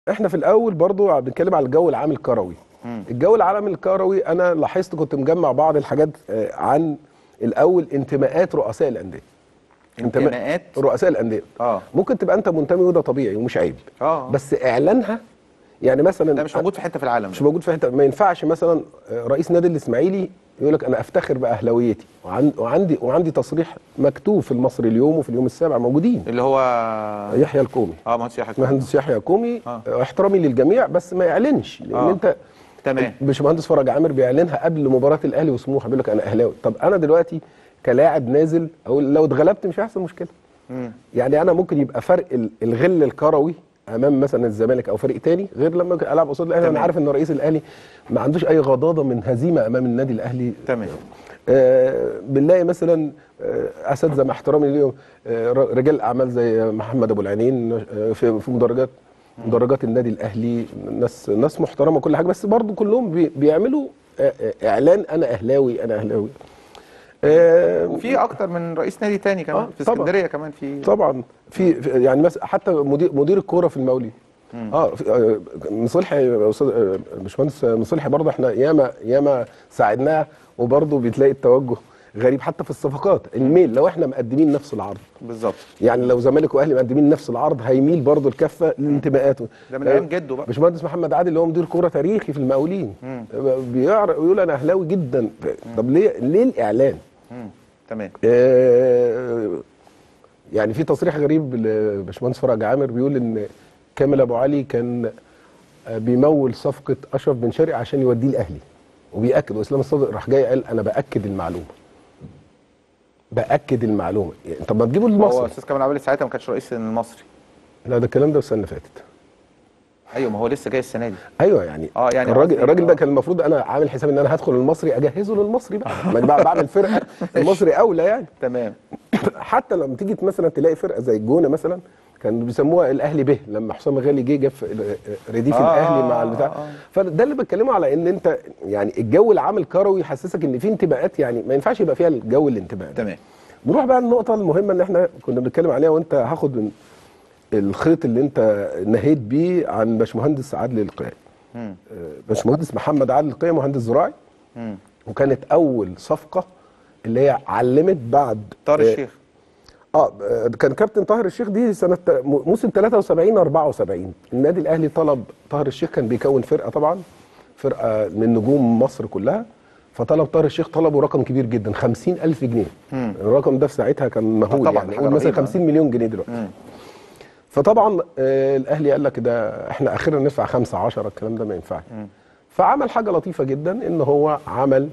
احنا في الاول برضو بنتكلم على الجو العام الكروي الجو العام الكروي انا لاحظت كنت مجمع بعض الحاجات آه، عن الاول انتماءات رؤساء الانديه انتماء- انتماءات رؤساء الانديه اه ممكن تبقى انت منتمي وده طبيعي ومش عيب اه بس اعلانها يعني مثلا ده مش موجود في حته في العالم مش موجود في حته ما ينفعش مثلا آه، رئيس نادي الاسماعيلي يقول لك انا افتخر باهلاويتي وعن- وعندي وعندي تصريح مكتوب في المصري اليوم وفي اليوم السابع موجودين اللي هو يحيى الكومي اه مهندس يحيى مهندس يحيى كومي آه. آه. احترامي للجميع بس ما يعلنش لان آه. آه. انت تمام باشمهندس فرج عامر بيعلنها قبل مباراه الاهلي وسموحه بيقول لك انا اهلاوي طب انا دلوقتي كلاعب نازل او لو اتغلبت مش هيحصل مشكله مم. يعني انا ممكن يبقى فرق ال- الغل الكروي امام مثلا الزمالك او فريق تاني غير لما أجي العب قصاد الاهلي انا تمام. عارف ان رئيس الاهلي ما عندوش اي غضاضه من هزيمه امام النادي الاهلي تمام آه بنلاقي مثلا آه اساتذه مع احترامي ليهم آه ر- رجال اعمال زي محمد ابو العينين آه في في مدرجات مدرجات النادي الاهلي ناس ناس محترمه كل حاجه بس برضو كلهم بي بيعملوا آه آه، اعلان انا اهلاوي انا اهلاوي آه وفي اكتر من رئيس نادي تاني كمان آه، في طبعا. اسكندريه كمان في طبعا في في- يعني مثلا حتى مدير مدير الكوره في المولي اه في- آه، مصلحي يا استاذ آه، باشمهندس مصلحي برضه احنا ياما ياما ساعدناه وبرضه بتلاقي التوجه غريب حتى في الصفقات الميل لو احنا مقدمين نفس العرض بالظبط يعني لو زمالك واهلي مقدمين نفس العرض هيميل برضه الكفه لانتماءاته ده من ايام جده بقى باشمهندس محمد عادل اللي هو مدير كوره تاريخي في المقاولين بيعرف يقول انا اهلاوي جدا طب ليه ليه الاعلان؟ مم. تمام آه، يعني في تصريح غريب لباشمهندس فرج عامر بيقول ان كامل ابو علي كان آه، بيمول صفقه اشرف بن شرقي عشان يوديه الاهلي وبياكد واسلام الصادق راح جاي قال انا باكد المعلومه باكد المعلومه يعني طب ما تجيبوا هو المصري استاذ كمال عبد ساعتها ما كانش رئيس المصري لا ده الكلام ده السنه اللي فاتت ايوه ما هو لسه جاي السنه دي ايوه يعني آه، يعني الراجل قصدي- الراجل ده آه. كان المفروض انا عامل حساب ان انا هدخل المصري اجهزه للمصري بقى ما أنا بقى بعمل فرقه المصري اولى يعني تمام حتى لما تيجي مثلا تلاقي فرقه زي الجونه مثلا كانوا بيسموها الاهلي به لما حسام غالي جه جه في رديف آه، الاهلي مع آه، البتاع آه. فده اللي بتكلمه على ان انت يعني الجو العام الكروي يحسسك ان في انتماءات يعني ما ينفعش يبقى فيها الجو الانتماء ده. تمام نروح بقى للنقطه المهمه ان احنا كنا بنتكلم عليها وانت هاخد من الخيط اللي انت نهيت بيه عن باشمهندس عادل القيعي مم. آه، باشمهندس محمد عادل القيعي مهندس زراعي مم. وكانت اول صفقه اللي هي علمت بعد طار آه، الشيخ اه آه، كان كابتن طاهر الشيخ دي سنه م- موسم 73 74 النادي الاهلي طلب طاهر الشيخ كان بيكون فرقه طبعا فرقه من نجوم مصر كلها فطلب طاهر الشيخ طلبوا رقم كبير جدا 50000 جنيه مم. الرقم ده في ساعتها كان مهول طبعاً، يعني حاجة قول مثلا رهيبة. 50 مليون جنيه دلوقتي مم. فطبعا آه، الاهلي قال لك ده احنا اخيرا ندفع 5 10 الكلام ده ما ينفعش فعمل حاجه لطيفه جدا ان هو عمل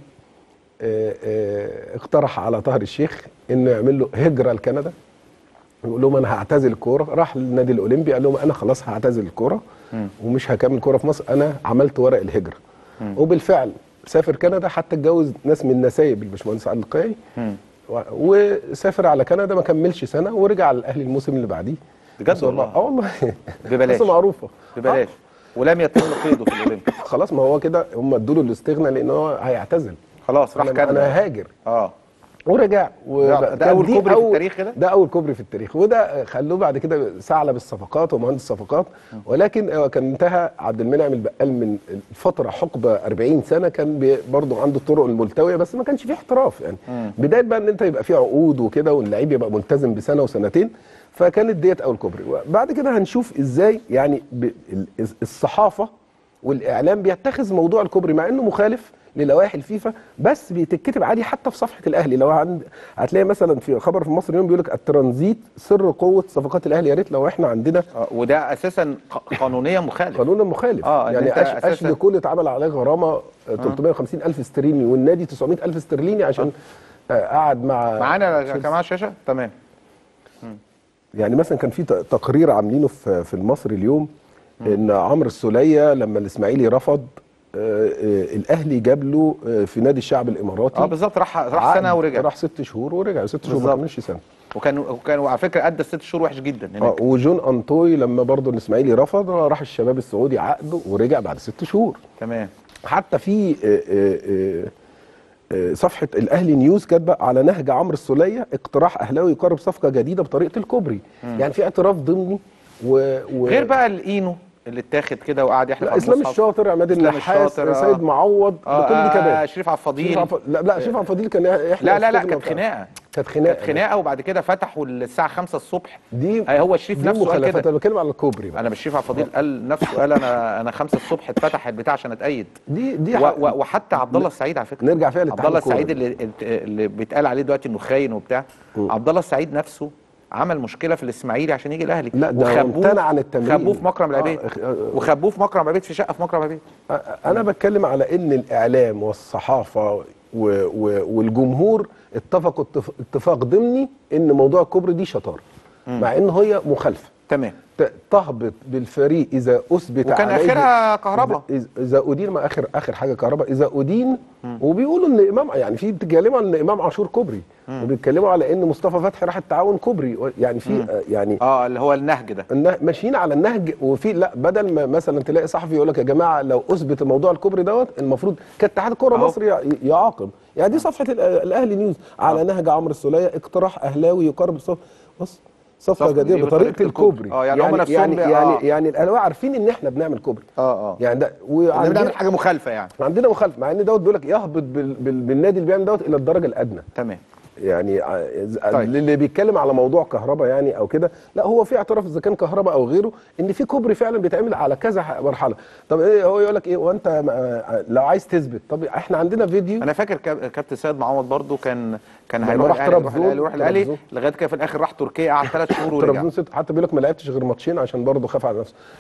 آه، آه، اقترح على طاهر الشيخ انه يعمل له هجره لكندا يقول لهم انا هعتزل الكوره راح للنادي الاولمبي قال لهم انا خلاص هعتزل الكوره ومش هكمل كوره في مصر انا عملت ورق الهجره وبالفعل سافر كندا حتى اتجوز ناس من نسايب الباشمهندس عادل القيعي مم. و- وسافر على كندا ما كملش سنه ورجع على الاهلي الموسم اللي بعديه بجد بس والله؟ اه والله ببلاش. قصه معروفه ببلاش ولم يتم قيده في الاولمبيك آه، خلاص ما هو كده هم ادوا له الاستغنى لان هو هيعتزل خلاص راح انا كندا انا هاجر اه ورجع ده- ده كان أول دي كوبري في التاريخ كده؟ ده اول كوبري في التاريخ وده خلوه بعد كده ثعلب الصفقات ومهندس صفقات ولكن هو كان انتهى عبد المنعم البقال من فتره حقبه 40 سنه كان بي- برضه عنده الطرق الملتويه بس ما كانش فيه احتراف يعني بدايه بقى ان انت يبقى فيه عقود وكده واللعيب يبقى ملتزم بسنه وسنتين فكانت ديت اول كوبري بعد كده هنشوف ازاي يعني ب- ال- الصحافه والاعلام بيتخذ موضوع الكوبري مع انه مخالف للوائح الفيفا بس بتتكتب عادي حتى في صفحه الاهلي لو عند هتلاقي مثلا في خبر في مصر اليوم بيقول لك الترانزيت سر قوه صفقات الاهلي يا ريت لو احنا عندنا آه، وده اساسا ق- قانونيا مخالف قانون مخالف آه، إن يعني أنت أش... أساساً- اشلي كول اتعمل عليه غرامه آه. 350 الف استرليني والنادي 900 الف استرليني عشان آه، قعد مع معانا يا جماعه الشاشه تمام يعني مثلا كان في ت- تقرير عاملينه في في المصري اليوم ان عمرو السوليه لما الاسماعيلي رفض آه، آه، الاهلي جاب له آه، في نادي الشعب الاماراتي اه بالظبط راح راح عقد. سنه ورجع راح ست شهور ورجع ست شهور ما بالظبط. كملش سنه وكان وكان على فكره ادى الست شهور وحش جدا اه هناك وجون انطوي لما برضه الاسماعيلي رفض راح الشباب السعودي عقده ورجع بعد ست شهور تمام حتى في آه، آه، آه، آه، صفحه الاهلي نيوز كاتبه على نهج عمرو السوليه اقتراح اهلاوي يقرب صفقه جديده بطريقه الكوبري يعني في اعتراف ضمني و... و... غير بقى الاينو اللي اتاخد كده وقعد يحلف لا على اسلام المصحف. الشاطر عماد إسلام النحاس الشاطر، آه. سيد معوض اه ده كل دي آه، كباب شريف عبد الفضيل شريف عبد لا لا شريف عبد الفضيل كان يحلى لا لا لا السجن كانت بتاع- خناقه كانت خناقه كانت خناقه وبعد كده فتحوا الساعه 5 الصبح دي آه، هو شريف دي نفسه قال مخالفات كده انا بتكلم على الكوبري بقى انا مش شريف عبد الفضيل قال نفسه قال انا انا 5 الصبح اتفتح البتاع عشان اتأيد دي دي و حق- و وحتى عبد الله السعيد على فكره نرجع فيها للاتحاد عبد الله الكوري. السعيد اللي اللي بيتقال عليه دلوقتي انه خاين وبتاع عبد الله السعيد نفسه عمل مشكله في الاسماعيلي عشان يجي الاهلي لا، ده امتنع عن التمرين. خبوه في مكرم العبيد آه، إخ- آه، وخبوه في مكرم العبيد في شقه في مكرم العبيد انا بتكلم على ان الاعلام والصحافه و و والجمهور اتفقوا اتف- اتفاق ضمني ان موضوع الكوبري دي شطاره مع ان هي مخالفه تمام ت- تهبط بالفريق اذا اثبت وكان عليه آخرها كهربا. إذا- اذا ادين ما اخر اخر حاجه كهرباء اذا ادين وبيقولوا ان امام يعني في بيتكلموا عن ان امام عاشور كوبري وبيتكلموا على ان مصطفى فتحي راح التعاون كوبري يعني في آه، يعني اه اللي هو النهج ده النه- ماشيين على النهج وفي لا بدل ما مثلا تلاقي صحفي يقول لك يا جماعه لو اثبت موضوع الكوبري دوت المفروض كاتحاد كوره أهو. مصر يع- يعاقب يعني دي صفحه الأ- الاهلي نيوز على نهج عمرو السوليه اقتراح اهلاوي يقارب الصف بص صفقه صفقة جديده دي بطريقه بطريقة الكوبري الكوبري. آه، يعني هم نفسهم يعني بي- يعني آه. يعني الاهلاويه عارفين ان احنا بنعمل كوبري اه اه يعني ده إحنا وعندنا بنعمل حاجه مخالفه يعني عندنا مخالفه مع ان دوت بيقول لك يهبط بال بال بالنادي اللي بيعمل دوت الى الدرجه الادنى تمام يعني ع- طيب. اللي بيتكلم على موضوع كهرباء يعني او كده لا هو في اعتراف اذا كان كهرباء او غيره ان في كوبري فعلا بيتعمل على كذا ح- مرحله طب ايه هو يقول لك ايه وانت ما- لو عايز تثبت طب احنا عندنا فيديو انا فاكر كاب- كابتن سيد معوض برضو كان كان لما هيروح راح الاهلي يروح طرابزون- الاهلي يروح الاهلي طرابزون. لغايه كده في الاخر راح تركيا قعد ثلاث شهور ورجع ترابزون ست حتى بيقول لك ما لعبتش غير ماتشين عشان برضه خاف على نفسه